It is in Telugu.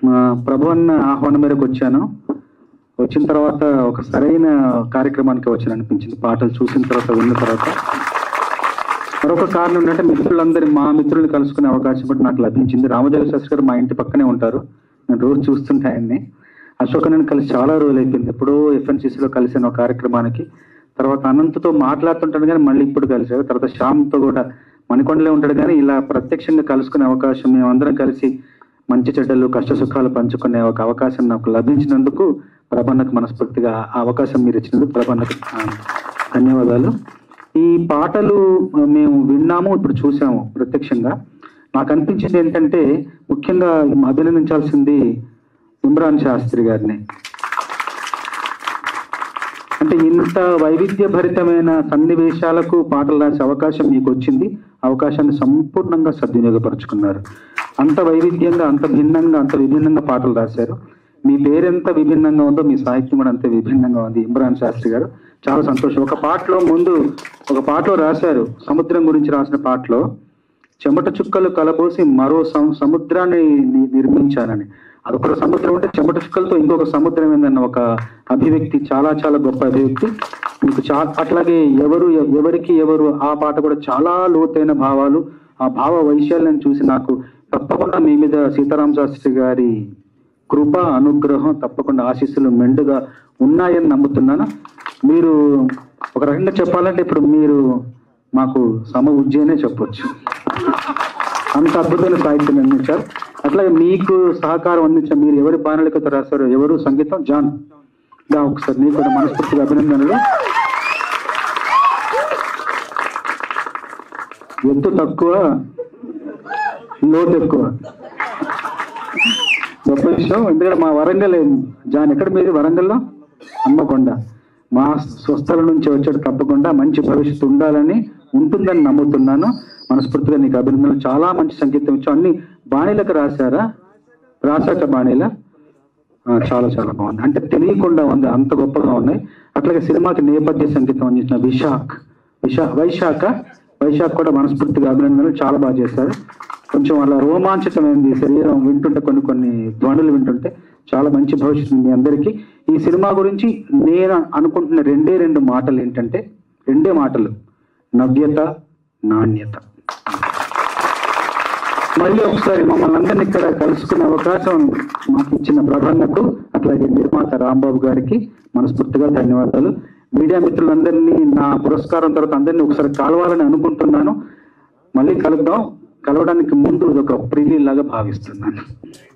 మా ప్రభు అన్న ఆహ్వానం మేరకు వచ్చాను వచ్చిన తర్వాత ఒక సరైన కార్యక్రమానికి వచ్చాను అనిపించింది పాటలు చూసిన తర్వాత విన్న తర్వాత మరొక కారణం ఏంటంటే మిత్రులందరి మా మిత్రుల్ని కలుసుకునే అవకాశం కూడా నాకు లభించింది రామజోగ శాస్త్రి గారు మా ఇంటి పక్కనే ఉంటారు నేను రోజు చూస్తుంటే ఆయన్ని అశోక్ నేను కలిసి చాలా రోజులు అయిపోయింది ఎప్పుడో ఎఫ్ఎన్సీసీలో కలిసిన ఒక కార్యక్రమానికి తర్వాత అనంతతో మాట్లాడుతుంటాను కానీ మళ్ళీ ఇప్పుడు కలిసారు తర్వాత శ్యామ్తో కూడా మణికొండలే ఉంటాడు కానీ ఇలా ప్రత్యక్షంగా కలుసుకునే అవకాశం మేమందరం కలిసి మంచి చెడ్డలు కష్ట సుఖాలు పంచుకునే ఒక అవకాశం నాకు లభించినందుకు ప్రభన్నకు మనస్ఫూర్తిగా ఆ అవకాశం మీరు ఇచ్చినందుకు ప్రభన్నకు ఆ, ధన్యవాదాలు ఈ పాటలు ఆ, మేము విన్నాము ఇప్పుడు చూసాము ప్రత్యక్షంగా నాకు అనిపించింది ఏంటంటే ముఖ్యంగా అభినందించాల్సింది ఇమ్రాన్ శాస్త్రి గారిని అంటే ఇంత వైవిధ్య భరితమైన సన్నివేశాలకు పాటలు రాసే అవకాశం మీకు వచ్చింది అవకాశాన్ని సంపూర్ణంగా సద్వినియోగపరుచుకున్నారు అంత వైవిధ్యంగా అంత భిన్నంగా అంత విభిన్నంగా పాటలు రాశారు మీ పేరెంత విభిన్నంగా ఉందో మీ సాహిత్యం కూడా అంతే విభిన్నంగా ఉంది ఇమ్రాన్ శాస్త్రి గారు చాలా సంతోషం ఒక పాటలో ముందు ఒక పాటలో రాశారు సముద్రం గురించి రాసిన పాటలో చెమట చుక్కలు కలబోసి మరో సం- సముద్రాన్ని ని- నిర్మించానని అదొక సముద్రం అంటే చెమట చుక్కలతో ఇంకొక సముద్రం ఏందన్న ఒక అభివ్యక్తి చాలా చాలా గొప్ప అభివ్యక్తి మీకు చా అట్లాగే ఎవరు ఎ- ఎవరికి ఎవరు ఆ పాట కూడా చాలా లోతైన భావాలు ఆ భావ వైశాల్యం చూసి నాకు తప్పకుండా మీ మీద సీతారాం శాస్త్రి గారి కృప అనుగ్రహం తప్పకుండా ఆశీస్సులు మెండుగా ఉన్నాయని నమ్ముతున్నాను మీరు ఒక రకంగా చెప్పాలంటే ఇప్పుడు మీరు మాకు సమ ఉజ్జయనే చెప్పొచ్చు అంత అద్భుతమైన సాహిత్యం అందించారు అట్లాగే మీకు సహకారం అందించారు మీరు ఎవరి బాణలికతో రాశారు ఎవరు సంగీతం జాన్ దా ఒకసారి నీకు కూడా మనస్ఫూర్తిగా అభినందనలు ఎత్తు తక్కువ లోతు ఎక్కువ గొప్ప విషయం ఎందుకంటే మా వరంగల్ జాన్ ఎక్కడ మీది వరంగల్లో హన్మకొండ మా స్వస్థల నుంచి వచ్చాడు తప్పకుండా మంచి భవిష్యత్తు ఉండాలని ఉంటుందని నమ్ముతున్నాను మనస్ఫూర్తిగా నీకు అభినందనలు చాలా మంచి సంగీతం ఇచ్చావు అన్ని బాణీలకు రాశారా రాశాక బాణీల ఆ, చాలా చాలా బాగుంది అంటే తెలియకుండా ఉంది అంత గొప్పగా ఉన్నాయి అట్లాగే సినిమాకి నేపథ్య సంగీతం అందించిన విశాఖ్ విశా వైశాఖ వైశాఖ్ కూడా మనస్ఫూర్తిగా అభినందనలు చాలా బాగా చేశారు కొంచెం అలా రోమాంచితమైంది శరీరం వింటుంటే కొన్ని కొన్ని ధ్వనులు వింటుంటే చాలా మంచి భవిష్యత్తు ఉంది మీ అందరికీ ఈ సినిమా గురించి నేను అనుకుంటున్న రెండే రెండు మాటలు ఏంటంటే రెండే మాటలు నవ్యత నాణ్యత మళ్ళీ ఒకసారి మమ్మల్ని అందరినీ ఇక్కడ కలుసుకునే అవకాశం మాకు ఇచ్చిన ప్రధానకు అట్లాగే నిర్మాత రాంబాబు గారికి మనస్ఫూర్తిగా ధన్యవాదాలు మీడియా మిత్రులందరినీ నా పురస్కారం తర్వాత అందరినీ ఒకసారి కలవాలని అనుకుంటున్నాను మళ్ళీ కలుద్దాం కలవడానికి ముందు ఇది ఒక ప్రిలీ లాగా భావిస్తున్నాను